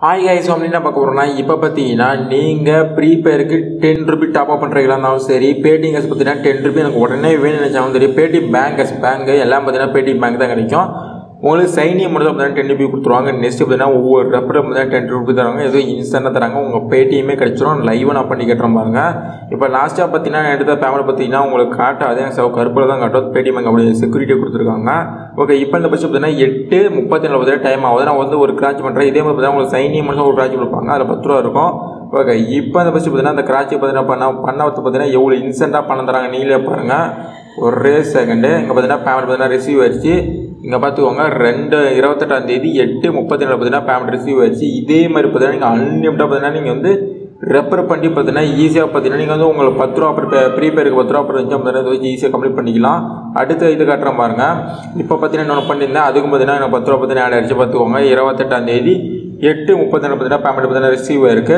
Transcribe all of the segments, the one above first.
hi guys அப்படின்னு என்ன பார்க்க போகிறோம்னா இப்போ பார்த்தீங்கன்னா நீங்கள் ப்ரீபேருக்கு டென் ருபி டாப் அப் பண்ணுறீங்களா இருந்தாலும் சரி பேடிஎம் கேஸ் பார்த்தீங்கன்னா டென் ருபி எனக்கு உடனே வேணும்னு நினச்சாலும் சரி பேடிஎம் பேங்க் கேஸ் பேங்க் எல்லாம் பார்த்தீங்கன்னா பேடிஎம் பேங்க் தான் கிடைக்கும் உங்களுக்கு சைனியம் மட்டும் பார்த்தீங்கன்னா டென் ருபி கொடுத்துருவாங்க நெக்ஸ்ட் பார்த்தீங்கன்னா ஒவ்வொரு ரெப்பரும் பார்த்தீங்கன்னா டென் ருபி தராங்க எதுவும் இன்ஸ்டன்ட்டாக தராங்க உங்கள் பேடிஎம்மே கிடைச்சிரும் லைவாக நான் பண்ணி கட்டுறேன் பாருங்க இப்போ லாஸ்ட்டாக பார்த்தீங்கன்னா எடுத்த பேமெண்ட் பார்த்தீங்கன்னா உங்களுக்கு காட்டாது எனக்கு கருப்பில் தான் காட்டும் பேடிஎம் பேங்க் அப்படி செக்யூரிட்டி கொடுத்துருக்காங்க ஓகே இப்போ இந்த பட்சம் பார்த்தீங்கன்னா எட்டு முப்பத்தி நாலு பார்த்தீங்கன்னா டைம் ஆகுது நான் வந்து ஒரு கிராச் பண்ணுறேன் இதே மாதிரி பார்த்தீங்கன்னா உங்களுக்கு சைனியம் மட்டும் ஒரு கிராச் கொடுப்பாங்க அதில் பத்து ரூபா இருக்கும் ஓகே இப்போ அந்த பட்சம் பார்த்தீங்கன்னா அந்த கிராட்சி பார்த்தீங்கன்னா பண்ண பண்ண பார்த்தீங்கன்னா எவ்வளோ இன்ஸ்டண்ட்டாக பணம் தராங்க நீங்களே பாருங்கள் ஒரே செகண்டு இங்கே பார்த்தீங்கன்னா பேமெண்ட் பார்த்தீங்கன்னா ரிசீவ் ஆயிடுச்சு இங்கே பார்த்துக்கோங்க ரெண்டு இருபத்தெட்டாம் தேதி எட்டு முப்பத்தி நாலு பார்த்தீங்கன்னா பேமெண்ட் ரிசீவ் ஆயிடுச்சு இதே மாதிரி பார்த்தீங்கன்னா நீங்கள் அன்லிமிட்டாக பார்த்தீங்கன்னா நீங்கள் வந்து ரெப்பர் பண்ணி பார்த்தீங்கன்னா ஈஸியாக பார்த்தீங்கன்னா நீங்கள் வந்து உங்களுக்கு பத்து ரூபா அப்புறம் ப்ரீபேருக்கு பத்து ரூபா அப்புறம் இருந்துச்சு பார்த்தீங்கன்னா இதை வச்சு ஈஸியாக கம்ப்ளீட் பண்ணிக்கலாம் அடுத்த இது காட்டுறேன் பாருங்க இப்போ பார்த்தீங்கன்னா இன்னொன்று பண்ணியிருந்தேன் அதுக்கும் பார்த்தீங்கன்னா எனக்கு பத்து ரூபா பார்த்தீங்கன்னா ஆட் ஆயிடுச்சு பார்த்துக்கோங்க இருபத்தெட்டாம் தேதி எட்டு முப்பத்தி நாலு பார்த்தீங்கன்னா பேமெண்ட் பார்த்தீங்கன்னா ரிசீவ் ஆயிருக்கு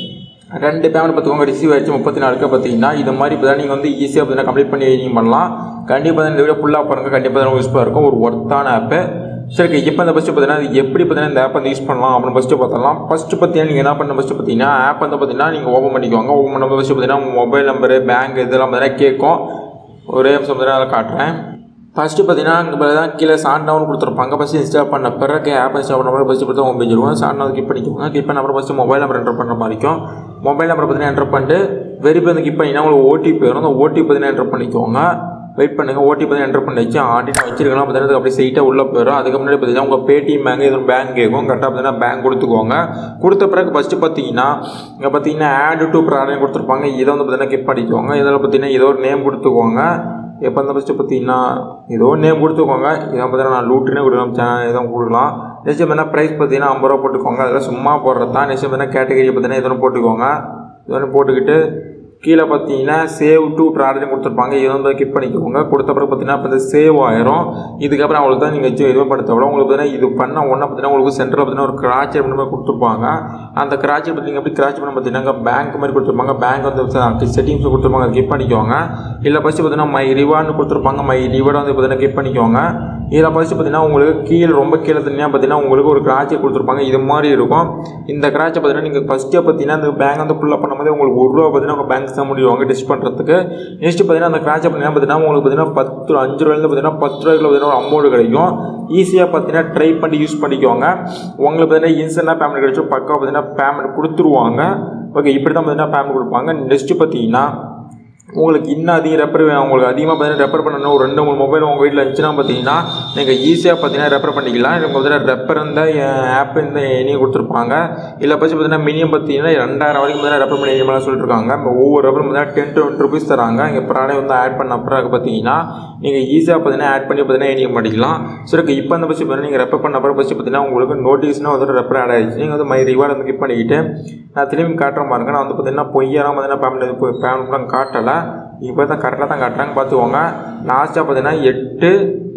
ரெண்டு பேமெண்ட் பார்த்துக்கோங்க ரிசீவ் ஆயிடுச்சு முப்பத்தி நாலுக்கு பார்த்தீங்கன்னா இது மாதிரி இப்போ நீங்கள் வந்து ஈஸியாக பார்த்தீங்கன்னா கம்ப்ளீட் பண்ணி நீங்கள் பண்ணலாம் கண்டிப்பாக இந்த வீடியோ ஃபுல்லாக பாருங்கள் கண்டிப்பாக தான் யூஸ்ஃபுல்லாக இருக்கும் ஒரு ஒர்த்தான ஆப்பு சரி இப்போ இந்த ஃபஸ்ட்டு பார்த்தீங்கன்னா அது எப்படி பார்த்தீங்கன்னா இந்த ஆப் வந்து யூஸ் பண்ணலாம் அப்படின்னு ஃபஸ்ட்டு பார்த்தலாம் ஃபஸ்ட்டு பார்த்தீங்கன்னா நீங்கள் என்ன பண்ண ஃபஸ்ட்டு பார்த்தீங்கன்னா ஆப் வந்து பார்த்தீங்கன்னா நீங்கள் ஓப்பன் பண்ணிக்கோங்க ஓப்பன் பண்ணும்போது ஃபஸ்ட்டு பார்த்தீங்கன்னா மொபைல் நம்பரு பேங்க் இதெல்லாம் பார்த்தீங்கன்னா கேட்கும் ஒரே நிமிஷம் பார்த்தீங்கன்னா அதை காட்டுறேன் ஃபஸ்ட்டு பார்த்தீங்கன்னா இங்கே தான் கீழே சாண்ட் டவுன் கொடுத்துருப்பாங்க ஃபஸ்ட்டு இன்ஸ்டால் பண்ண பிறகு ஆப் இன்ஸ்டால் பண்ண பிறகு ஃபஸ்ட்டு பார்த்தா ஹோம் பேஜ் இருக்கும் சாண்ட் டவுன் கிளிக் பண்ணிக்கோங்க கிளிக் பண்ண அப்புறம் ஃபஸ்ட்டு மொபைல் நம்பர் என்டர் பண்ணுற மாதிரி இருக்கும் மொபைல் நம்பர் பார்த்தீங்கன்னா என்டர் பண்ணிட்டு வெரிஃபை வந்து கிளிக் பண்ணிங்கன்னா உங்களுக்கு ஓடிபி வரும் அந்த ஓடிபி பார்த்தீங்கன்னா என்டர் பண்ணிக்கோங்க வெயிட் பண்ணுங்கள் ஓடிபி பார்த்தீங்கன்னா என்டர் பண்ணி வச்சு ஆல்ரெடி நான் வச்சிருக்கலாம் பார்த்தீங்கன்னா அப்படியே சைட்டாக உள்ளே போயிடும் அதுக்கு முன்னாடி பார்த்தீங்கன்னா உங்கள் பேடிஎம் பேங்க் எதுவும் பேங்க் கேட்கும் கரெக்டாக பார்த்தீங்கன்னா பேங்க் கொடுத்துக்கோங்க கொடுத்த பிறகு ஃபஸ்ட்டு பார்த்தீங்கன்னா இங்கே பார்த்தீங்கன்னா ஆட் டு ப்ராடக்ட் கொடுத்துருப்பாங்க இதை வந்து பார்த்தீங்கன்னா கிளிக் பண்ணிக்கோங்க இதில் பார்த்தீங்கன்னா ஏதோ ஒரு நேம் கொடுத்துக்கோங்க எப்போ அந்த ஃபஸ்ட்டு பார்த்தீங்கன்னா ஏதோ நேம் கொடுத்துக்கோங்க இதை பார்த்தீங்கன்னா நான் லூட்டுனே கொடுக்கலாம் சேனல் எதுவும் கொடுக்கலாம் நெக்ஸ்ட் பார்த்தீங்கன்னா ப்ரைஸ் பார்த்தீங்கன்னா ஐம்பது ரூபா போட்டுக்கோங்க அதில் சும்மா போடுறது தான் நெக்ஸ்ட் பார்த்தீங்கன்னா கேட்டகரி பார்த்தீங்கன்னா எதுவும் போட்டுக்கோங்க இதொன்று போட்டுக்கிட்டு கீழே பார்த்தீங்கன்னா சேவ் டு ப்ராடக்ட் கொடுத்துருப்பாங்க இதை வந்து கிளிக் பண்ணிக்கோங்க கொடுத்த பிறகு பார்த்தீங்கன்னா இப்போ சேவ் ஆயிரும் இதுக்கப்புறம் அவங்களுக்கு தான் நீங்கள் வச்சு எதுவும் பண்ண தேவை உங்களுக்கு பார்த்தீங்கன்னா இது பண்ண உடனே பார்த்தீங்கன்னா உங்களுக்கு சென்டரில் பார்த்தீங்கன்னா ஒரு கிராச்சர் பண்ண மாதிரி கொடுத்துருப்பாங்க அந்த கிராச்சர் பற்றி நீங்கள் எப்படி கிராச் பண்ண பார்த்தீங்கன்னா பேங்க் மாதிரி கொடுத்துருப்பாங்க பேங்க் வந்து செட்டிங்ஸ் கொடுத்துருப்பாங்க அதை கிளிக் பண்ணிக்கோங்க இல்லை ஃபஸ்ட்டு பார்த்தீங்கன்னா மை ரிவார்டு கொடுத்துருப்பாங்க மை ரிவார்டு வந்து பார்த்தீங்கன்னா கிளிக் பண்ணிக்கோங்க இதில் ஃபஸ்ட்டு பார்த்தீங்கன்னா உங்களுக்கு கீழே ரொம்ப கீழே தனியாக பார்த்தீங்கன்னா உங்களுக்கு ஒரு கிராச்சர் கொடுத்துருப்பாங்க இது மாதிரி இருக்கும் இந்த கிராச்சை பார்த்தீங்கன்னா நீங்கள் ஃபஸ்ட்டே பார்த்தீங்கன்னா அந்த பேங்க் வந்து ஃபுல்லாக பண்ணும்போது உங்களுக்கு ஒரு ரூபா பார்த்தீங்கன்னா உங்கள் பேங்க் தான் முடிவாங்க டெஸ்ட் பண்ணுறதுக்கு நெக்ஸ்ட் பார்த்தீங்கன்னா அந்த கிராச்சை பார்த்தீங்கன்னா பார்த்தீங்கன்னா உங்களுக்கு பார்த்தீங்கன்னா பத்து அஞ்சு ரூபாயிலேருந்து பார்த்தீங்கன்னா பத்து ரூபாய்க்குள்ள பார்த்தீங்கன்னா ஒரு அமௌண்ட் கிடைக்கும் ஈஸியாக பார்த்தீங்கன்னா ட்ரை பண்ணி யூஸ் பண்ணிக்கோங்க உங்களுக்கு பார்த்தீங்கன்னா இன்ஸ்டன்ட்டாக பேமெண்ட் கிடைக்கும் பக்கம் பார்த்தீங்கன்னா பேமெண்ட் கொடுத்துருவாங்க ஓகே இப்படி தான் பார்த்தீங்கன்னா பேமெண்ட் கொடுப்பாங்க நெக்ஸ்ட்டு பார்த்தீங்கன்னா உங்களுக்கு இன்னும் அதிகம் ரெப்பர் உங்களுக்கு அதிகமாக பார்த்தீங்கன்னா ரெப்பர் பண்ணணும் ஒரு ரெண்டு மூணு மொபைல் உங்கள் வீட்டில் இருந்துச்சுன்னா பார்த்தீங்கன்னா நீங்கள் ஈஸியாக பார்த்தீங்கன்னா ரெப்பர் பண்ணிக்கலாம் எனக்கு பார்த்தீங்கன்னா ரெப்பர் இந்த ஆப் இந்த இனியும் கொடுத்துருப்பாங்க இல்லை பட்சம் பார்த்தீங்கன்னா மினிமம் பார்த்தீங்கன்னா ரெண்டாயிரம் வரைக்கும் பார்த்தீங்கன்னா ரெப்பர் பண்ணி இனிமேல் சொல்லிட்டு இருக்காங்க இப்போ ஒவ்வொரு ரெப்பரும் பார்த்தீங்கன்னா டென் டுவெண்ட்டி ருபீஸ் தராங்க இங்கே ப்ராடக்ட் வந்து ஆட் பண்ண பிறகு பார்த்தீங்கன்னா நீங்கள் ஈஸியாக பார்த்தீங்கன்னா ஆட் பண்ணி பார்த்தீங்கன்னா இனியும் பண்ணிக்கலாம் சரி இப்போ அந்த பட்சம் பார்த்தீங்கன்னா நீங்கள் ரெப்பர் பண்ண பிறகு பட்சம் பார்த்தீங்கன்னா உங்களுக்கு நோட்டீஸ்னால் வந்து ரெப்பர் ஆட் ஆயிடுச்சு நீங்கள் வந்து மை ரிவார்டு வந்து கிளிக் பண்ணிக்கிட்டு நான் திரும்பி காட்டுற பாருங்க நான் வந்து பார்த்தீங்கன்னா பொய்யாரம் பார்த்தீங்கன்னா பேமெண்ட் பேமெண்ட் பண்ண காட்டலை இப்போ தான் கரெக்டாக தான் காட்டுறாங்க பார்த்துக்கோங்க லாஸ்ட்டாக பார்த்தீங்கன்னா எட்டு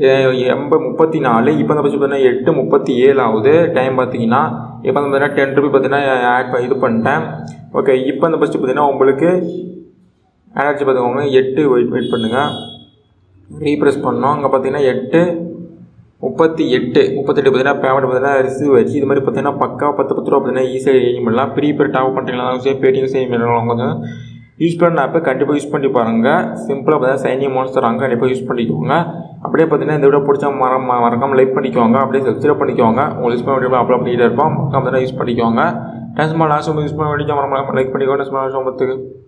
எண்பது முப்பத்தி நாலு இப்போ வந்து பார்த்தீங்கன்னா எட்டு முப்பத்தி ஏழு ஆகுது டைம் பார்த்தீங்கன்னா இப்போ வந்து பார்த்தீங்கன்னா டென் ருபி பார்த்தீங்கன்னா ஆட் இது பண்ணிட்டேன் ஓகே இப்போ வந்து ஃபஸ்ட்டு பார்த்தீங்கன்னா உங்களுக்கு ஆட் ஆச்சு பார்த்துக்கோங்க எட்டு வெயிட் வெயிட் பண்ணுங்கள் ரீப்ரெஸ் பண்ணோம் அங்கே பார்த்தீங்கன்னா எட்டு முப்பத்தி எட்டு முப்பத்தெட்டு பார்த்தீங்கன்னா பேமெண்ட் பார்த்தீங்கன்னா ரிசீவ் ஆச்சு இது மாதிரி பார்த்தீங்கன்னா பக்கா பத்து பத்து ரூபா பார்த்தீங்கன்னா ஈஸியாக ஏஜ் பண்ணலாம் ப்ரீபேட் டாப் பண்ணுறீங்களா சரி பேடிஎம் சேவ் பண்ணலாம் கொஞ்சம் யூஸ் பண்ண ஆப்பை கண்டிப்பாக யூஸ் பண்ணி பாருங்கள் சிம்பிளாக பார்த்தீங்கன்னா சைனிங் மோன்ஸ் தராங்க கண்டிப்பாக யூஸ் பண்ணிக்கோங்க அப்படியே பார்த்தீங்கன்னா இந்த வீடியோ பிடிச்சா மரம் மறக்காமல் லைக் பண்ணிக்கோங்க அப்படியே சப்ஸ்கிரைப் பண்ணிக்கோங்க உங்களுக்கு யூஸ் பண்ண வேண்டிய அப்லோட் பண்ணிகிட்டே இருப்போம் மறக்காம யூஸ் பண்ணிக்கோங்க டென்ஸ் லாஸ்ட் யூஸ் பண்ண வேண்டிய மரம் லைக் பண்ணிக்கோங்க டென்ஸ் லாஸ்ட்